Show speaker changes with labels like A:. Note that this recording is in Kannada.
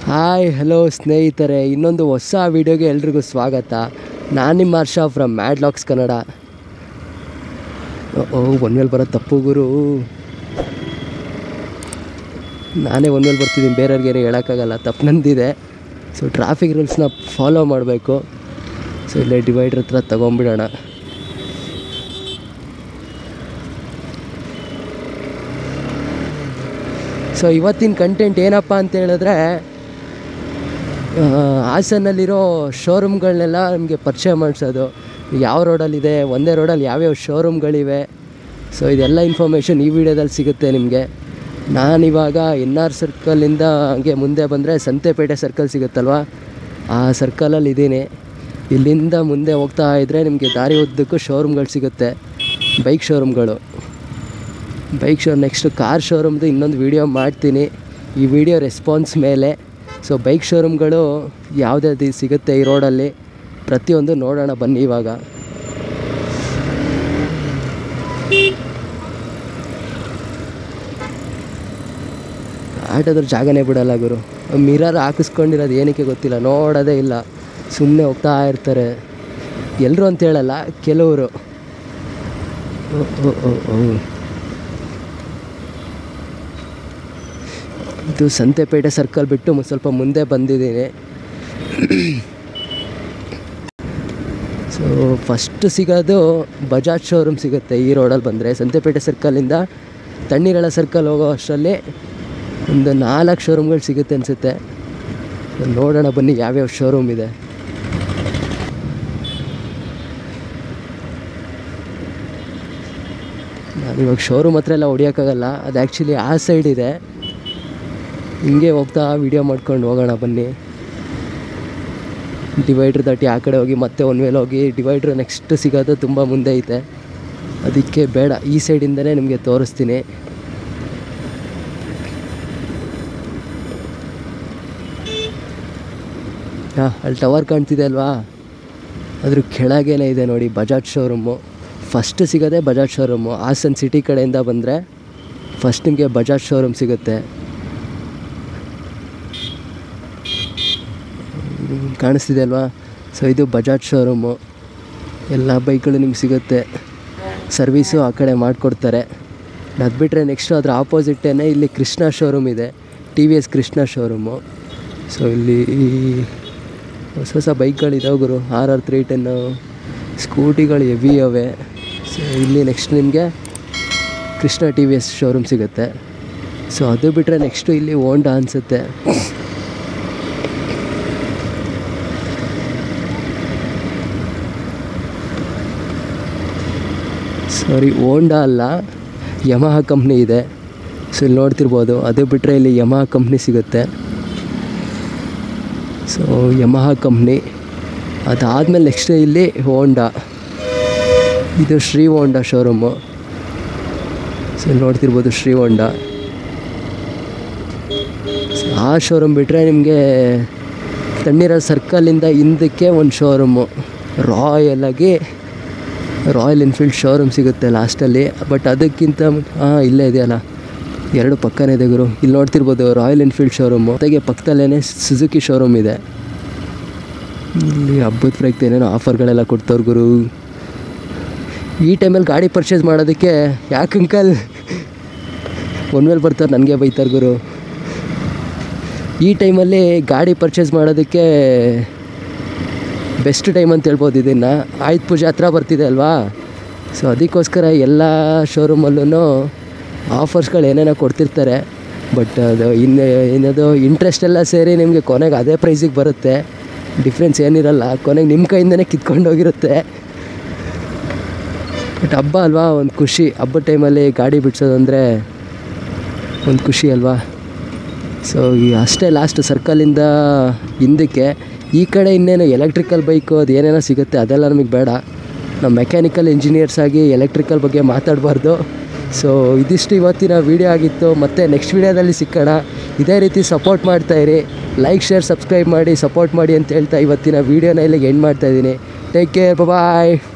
A: ಹಾಯ್ ಹಲೋ ಸ್ನೇಹಿತರೆ ಇನ್ನೊಂದು ಹೊಸ ವೀಡಿಯೋಗೆ ಎಲ್ರಿಗೂ ಸ್ವಾಗತ ನಾನು ನಿಮ್ಮ Harsha from mad locks Kannada ಓ ಒನ್ ಮೇಲೆ ಬರೋ ತಪ್ಪು ಗುರು ನಾನೇ ಒನ್ ಮೇಲೆ ಬರ್ತಿದ್ದೀನಿ ಬೇರೆಯವ್ರಿಗೇನು ಹೇಳೋಕ್ಕಾಗಲ್ಲ ತಪ್ಪು ನಂದಿದೆ ಸೊ ಟ್ರಾಫಿಕ್ ರೂಲ್ಸ್ನ ಫಾಲೋ ಮಾಡಬೇಕು ಸೊ ಇಲ್ಲೇ ಡಿವೈಡ್ರ್ ಹತ್ರ ತಗೊಂಬಿಡೋಣ ಸೊ ಇವತ್ತಿನ ಕಂಟೆಂಟ್ ಏನಪ್ಪ ಅಂತ ಹೇಳಿದ್ರೆ ಆ, ಹಾಸನಲ್ಲಿರೋ ಶೋರೂಮ್ಗಳನ್ನೆಲ್ಲ ನಿಮಗೆ ಪರಿಚಯ ಮಾಡಿಸೋದು ಯಾವ ರೋಡಲ್ಲಿದೆ ಒಂದೇ ರೋಡಲ್ಲಿ ಯಾವ್ಯಾವ ಶೋರೂಮ್ಗಳಿವೆ ಸೊ ಇದೆಲ್ಲ ಇನ್ಫಾರ್ಮೇಷನ್ ಈ ವಿಡಿಯೋದಲ್ಲಿ ಸಿಗುತ್ತೆ ನಿಮಗೆ ನಾನಿವಾಗ ಎನ್ ಆರ್ ಸರ್ಕಲಿಂದ ಹಂಗೆ ಮುಂದೆ ಬಂದರೆ ಸಂತೆಪೇಟೆ ಸರ್ಕಲ್ ಸಿಗುತ್ತಲ್ವ ಆ ಸರ್ಕಲಲ್ಲಿ ಇದ್ದೀನಿ ಇಲ್ಲಿಂದ ಮುಂದೆ ಹೋಗ್ತಾ ಇದ್ದರೆ ನಿಮಗೆ ದಾರಿ ಉದ್ದಕ್ಕೂ ಶೋರೂಮ್ಗಳು ಸಿಗುತ್ತೆ ಬೈಕ್ ಶೋರೂಮ್ಗಳು ಬೈಕ್ ಶೋ ನೆಕ್ಸ್ಟ್ ಕಾರ್ ಶೋರೂಮ್ದು ಇನ್ನೊಂದು ವೀಡಿಯೋ ಮಾಡ್ತೀನಿ ಈ ವಿಡಿಯೋ ರೆಸ್ಪಾನ್ಸ್ ಮೇಲೆ ಸೊ ಬೈಕ್ ಶೋರೂಮ್ಗಳು ಯಾವುದ್ಯಾವ್ದು ಸಿಗುತ್ತೆ ಈ ರೋಡಲ್ಲಿ ಪ್ರತಿಯೊಂದು ನೋಡೋಣ ಬನ್ನಿ ಇವಾಗ ಆಟೋದ್ರ ಜಾಗನೇ ಬಿಡಲ್ಲ ಗುರು ಮಿರರ್ ಹಾಕಿಸ್ಕೊಂಡಿರೋದು ಏನಕ್ಕೆ ಗೊತ್ತಿಲ್ಲ ನೋಡೋದೇ ಇಲ್ಲ ಸುಮ್ಮನೆ ಹೋಗ್ತಾ ಇರ್ತಾರೆ ಎಲ್ಲರೂ ಅಂತ ಹೇಳಲ್ಲ ಕೆಲವರು ಓ ಓ ಓ ಓ ಇದು ಸಂತೆಪೇಟೆ ಸರ್ಕಲ್ ಬಿಟ್ಟು ಒಂದು ಸ್ವಲ್ಪ ಮುಂದೆ ಬಂದಿದ್ದೀನಿ ಸೊ ಫಸ್ಟ್ ಸಿಗೋದು ಬಜಾಜ್ ಶೋರೂಮ್ ಸಿಗುತ್ತೆ ಈ ರೋಡಲ್ಲಿ ಬಂದರೆ ಸಂತೆಪೇಟೆ ಸರ್ಕಲಿಂದ ತಣ್ಣೀರಳ ಸರ್ಕಲ್ ಹೋಗೋ ಅಷ್ಟರಲ್ಲಿ ಒಂದು ನಾಲ್ಕು ಶೋರೂಮ್ಗಳು ಸಿಗುತ್ತೆ ಅನಿಸುತ್ತೆ ನೋಡೋಣ ಬನ್ನಿ ಯಾವ್ಯಾವ ಶೋರೂಮ್ ಇದೆ ನಾನು ಇವಾಗ ಶೋರೂಮ್ ಹತ್ರ ಎಲ್ಲ ಹೊಡಿಯೋಕ್ಕಾಗಲ್ಲ ಅದು ಆ್ಯಕ್ಚುಲಿ ಆ ಸೈಡ್ ಇದೆ ಹಿಂಗೆ ಹೋಗ್ತಾ ವಿಡಿಯೋ ಮಾಡ್ಕೊಂಡು ಹೋಗೋಣ ಬನ್ನಿ ಡಿವೈಡ್ರ್ ದಾಟಿ ಆ ಕಡೆ ಹೋಗಿ ಮತ್ತೆ ಒನ್ ವೇಲ್ ಹೋಗಿ ಡಿವೈಡ್ರ್ ನೆಕ್ಸ್ಟ್ ಸಿಗೋದು ತುಂಬ ಮುಂದೆ ಐತೆ ಅದಕ್ಕೆ ಬೇಡ ಈ ಸೈಡಿಂದನೇ ನಿಮಗೆ ತೋರಿಸ್ತೀನಿ ಹಾಂ ಅಲ್ಲಿ ಟವರ್ ಕಾಣ್ತಿದೆ ಅಲ್ವಾ ಅದ್ರ ಕೆಳಗೇನೆ ಇದೆ ನೋಡಿ ಬಜಾಜ್ ಶೋರೂಮು ಫಸ್ಟ್ ಸಿಗೋದೇ ಬಜಾಜ್ ಶೋರೂಮು ಹಾಸನ್ ಸಿಟಿ ಕಡೆಯಿಂದ ಬಂದರೆ ಫಸ್ಟ್ ನಿಮಗೆ ಬಜಾಜ್ ಶೋರೂಮ್ ಸಿಗುತ್ತೆ ಹ್ಮ್, ಕಾಣಿಸ್ತಿದೆ ಅಲ್ವಾ ಸೊ ಇದು ಬಜಾಜ್ ಶೋರೂಮು ಎಲ್ಲ ಬೈಕ್ಗಳು ನಿಮ್ಗೆ ಸಿಗುತ್ತೆ ಸರ್ವೀಸು ಆ ಕಡೆ ಮಾಡಿಕೊಡ್ತಾರೆ ಅದು ಬಿಟ್ಟರೆ ನೆಕ್ಸ್ಟ್ ಅದ್ರ ಆಪೋಸಿಟ್ಟೇ ಇಲ್ಲಿ ಕೃಷ್ಣ ಶೋರೂಮ್ ಇದೆ T V S Krishna showroom so ಇಲ್ಲಿ ಈ ಹೊಸ ಹೊಸ ಬೈಕ್ಗಳಿದಾವೆ ಗುರು ಆರ್ ಆರ್ ತ್ರೀ ಟೆನ್ನು ಸ್ಕೂಟಿಗಳು ಹೆವಿ ಅವೆ ಸೊ ಇಲ್ಲಿ ನೆಕ್ಸ್ಟ್ ನಿಮಗೆ Krishna T V S showroom ಸಿಗುತ್ತೆ ಸೊ ಅದು ಬಿಟ್ಟರೆ ನೆಕ್ಸ್ಟು ಇಲ್ಲಿ ಓಂಡಾ ಅನಿಸುತ್ತೆ ಸಾರಿ ಓಂಡಾ ಅಲ್ಲ ಯಮಹ ಕಂಪ್ನಿ ಇದೆ ಸೊ ಇಲ್ಲಿ ನೋಡ್ತಿರ್ಬೋದು ಅದು ಬಿಟ್ಟರೆ ಇಲ್ಲಿ ಯಮಹ ಕಂಪ್ನಿ ಸಿಗುತ್ತೆ ಸೊ ಯಮಹ ಕಂಪ್ನಿ ಅದಾದಮೇಲೆ ನೆಕ್ಸ್ಟ್ ಇಲ್ಲಿ ಹೋಂಡಾ ಇದು ಶ್ರೀ ಹೋಂಡಾ ಶೋರೂಮು ಸೊ ಇಲ್ಲಿ ನೋಡ್ತಿರ್ಬೋದು ಶ್ರೀ ಹೋಂಡಾ ಸೊ ಆ ಶೋರೂಮ್ ಬಿಟ್ಟರೆ ನಿಮಗೆ ತಣ್ಣೀರ ಸರ್ಕಲಿಂದ ಹಿಂದಕ್ಕೆ ಒಂದು ಶೋರೂಮು ರಾಯಲ್ ಆಗಿ ರಾಯಲ್ ಎನ್ಫೀಲ್ಡ್ ಶೋರೂಮ್ ಸಿಗುತ್ತೆ ಲಾಸ್ಟಲ್ಲಿ ಬಟ್ ಅದಕ್ಕಿಂತ ಹಾಂ ಇಲ್ಲೇ ಇದೆಯಲ್ಲ ಎರಡು ಪಕ್ಕನೇ ಇದೆ ಗುರು ಇಲ್ಲಿ ನೋಡ್ತಿರ್ಬೋದು ರಾಯಲ್ ಎನ್ಫೀಲ್ಡ್ ಶೋರೂಮು ಜೊತೆಗೆ ಪಕ್ಕದಲ್ಲೇ ಸುಜುಕಿ ಶೋರೂಮ್ ಇದೆ ಇಲ್ಲಿ ಹಬ್ಬದ ಪ್ರಯುಕ್ತ ಏನೇನೋ ಆಫರ್ಗಳೆಲ್ಲ ಕೊಡ್ತವ್ರು ಗುರು ಈ ಟೈಮಲ್ಲಿ ಗಾಡಿ ಪರ್ಚೇಸ್ ಮಾಡೋದಕ್ಕೆ ಯಾಕೆ ಅಂಕಲ್ ಒನ್ ಮೇಲೆ ಬರ್ತಾರೆ ನನಗೆ ಬೈತಾರೆ ಗುರು ಈ ಟೈಮಲ್ಲಿ ಗಾಡಿ ಪರ್ಚೇಸ್ ಮಾಡೋದಕ್ಕೆ ಬೆಸ್ಟ್ ಟೈಮ್ ಅಂತ ಹೇಳ್ಬೋದು ಇದನ್ನು ಆಯುಧ ಪೂಜೆ ಹತ್ರ ಬರ್ತಿದೆ ಅಲ್ವಾ ಸೊ ಅದಕ್ಕೋಸ್ಕರ ಎಲ್ಲ ಶೋರೂಮಲ್ಲೂ ಆಫರ್ಸ್ಗಳು ಏನೇನೋ ಕೊಡ್ತಿರ್ತಾರೆ ಬಟ್ ಅದು ಇನ್ನು ಏನದು ಇಂಟ್ರೆಸ್ಟ್ ಎಲ್ಲ ಸೇರಿ ನಿಮಗೆ ಕೊನೆಗೆ ಅದೇ ಪ್ರೈಸಿಗೆ ಬರುತ್ತೆ ಡಿಫ್ರೆನ್ಸ್ ಏನಿರಲ್ಲ ಕೊನೆಗೆ ನಿಮ್ಮ ಕೈಯಿಂದನೇ ಕಿತ್ಕೊಂಡು ಹೋಗಿರುತ್ತೆ ಬಟ್ ಹಬ್ಬ ಅಲ್ವಾ ಒಂದು ಖುಷಿ ಹಬ್ಬದ ಟೈಮಲ್ಲಿ ಗಾಡಿ ಬಿಡ್ಸೋದಂದರೆ ಒಂದು ಖುಷಿ ಅಲ್ವಾ ಸೊ ಈ ಅಷ್ಟೇ ಲಾಸ್ಟ್ ಸರ್ಕಲಿಂದ ಹಿಂದಕ್ಕೆ ಈ ಕಡೆ ಇನ್ನೇನು ಎಲೆಕ್ಟ್ರಿಕಲ್ ಬೈಕು ಅದು ಏನೇನೋ ಸಿಗುತ್ತೆ ಅದೆಲ್ಲ ನಮಗೆ ಬೇಡ ನಾವು ಮೆಕ್ಯಾನಿಕಲ್ ಇಂಜಿನಿಯರ್ಸ್ ಆಗಿ ಎಲೆಕ್ಟ್ರಿಕಲ್ ಬಗ್ಗೆ ಮಾತಾಡಬಾರ್ದು ಸೊ ಇದಿಷ್ಟು ಇವತ್ತಿನ ವೀಡಿಯೋ ಆಗಿತ್ತು ಮತ್ತು ನೆಕ್ಸ್ಟ್ ವೀಡಿಯೋದಲ್ಲಿ ಸಿಕ್ಕೋಣ ಇದೇ ರೀತಿ ಸಪೋರ್ಟ್ ಮಾಡ್ತಾಯಿರಿ ಲೈಕ್ ಶೇರ್ ಸಬ್ಸ್ಕ್ರೈಬ್ ಮಾಡಿ ಸಪೋರ್ಟ್ ಮಾಡಿ ಅಂತ ಹೇಳ್ತಾ ಇವತ್ತಿನ ವೀಡಿಯೋನ ಇಲ್ಲಿಗೆ ಎಂಡ್ ಮಾಡ್ತಾಯಿದ್ದೀನಿ ಟೇಕ್ ಕೇರ್ ಬಾಯ್